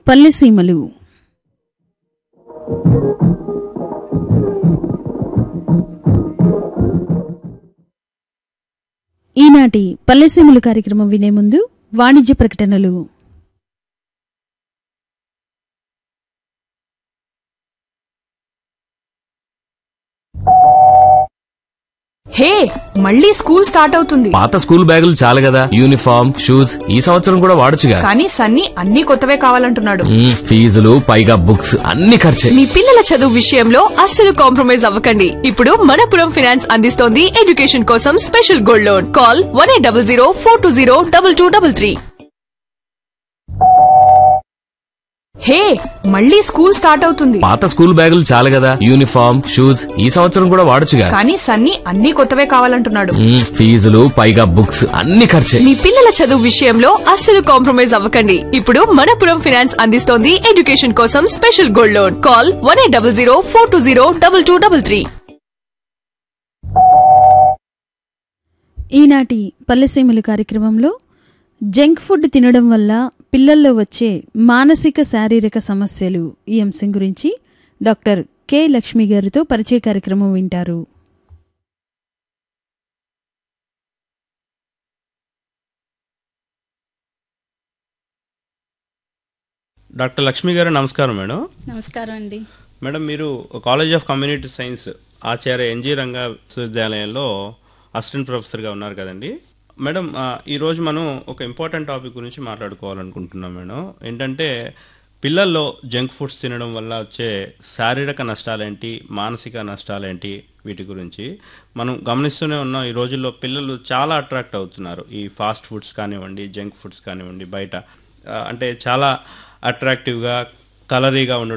పల్లెసీమలు ఈనాటి పల్లెసీమలు కార్యక్రమం వినే ముందు వాణిజ్య ప్రకటనలు హే మళ్ళీ స్కూల్ స్టార్ట్ అవుతుంది పాత స్కూల్ బ్యాగులు చాలు కదా యూనిఫామ్ షూస్ ఈ సంవత్సరం కూడా వాడొచ్చుగా కానీ సన్నీ అన్ని కొత్తవే కావాలంటున్నాడు మ్మ్, ఫీజులు పైగా బుక్స్ అన్ని ఖర్చే మీ పిల్లల చదువు విషయంలో అస్సలు కాంప్రమైజ్ అవ్వకండి ఇప్పుడు మనపురం ఫినాన్స్ అందిస్తోంది ఎడ్యుకేషన్ కోసం special gold loan call one eight double zero four two zero double two double three hey మళ్ళీ స్కూల్ స్టార్ట్ అవుతుంది పాత స్కూల్ బ్యాగులు చాలు కదా యూనిఫామ్ షూస్ ఈ సంవత్సరం కూడా వాడొచ్చుగా కానీ సన్నీ అన్ని కొత్తవే కావాలంటున్నాడు మ్మ్, ఫీజులు పైగా బుక్స్ అన్ని ఖర్చే మీ పిల్లల చదువు విషయంలో అస్సలు కాంప్రమైజ్ అవ్వకండి ఇప్పుడు మనపురం ఫినాన్స్ అందిస్తోంది ఎడ్యుకేషన్ కోసం special gold loan call one eight double zero four two zero double two double three ఈనాటి పల్లెసీమలు కార్యక్రమంలో జంక్ ఫుడ్ తినడం వల్ల పిల్లల్లో వచ్చే మానసిక శారీరక సమస్యలు ఈ అంశం గురించి డాక్టర్ కె లక్ష్మి గారితో పరిచయ కార్యక్రమం వింటారు డాక్టర్ లక్ష్మి గారు నమస్కారం మేడం నమస్కారం అండి మేడం మీరు college of community science Acharya NG Ranga విశ్వవిద్యాలయంలో అసిస్టెంట్ ప్రొఫెసర్గా ఉన్నారు కదండి మేడం ఆ, ఈరోజు మనం ఒక ఇంపార్టెంట్ టాపిక్ గురించి మాట్లాడుకోవాలనుకుంటున్నాం మేడం ఏంటంటే పిల్లల్లో జంక్ ఫుడ్స్ తినడం వల్ల వచ్చే శారీరక నష్టాలేంటి మానసిక నష్టాలేంటి వీటి గురించి మనం గమనిస్తూనే ఉన్నాం ఈ రోజుల్లో పిల్లలు చాలా అట్రాక్ట్ అవుతున్నారు ఈ ఫాస్ట్ ఫుడ్స్ కానివ్వండి జంక్ ఫుడ్స్ కానివ్వండి బయట ఆ, అంటే చాలా అట్రాక్టివ్గా కలరీగా ఉండడం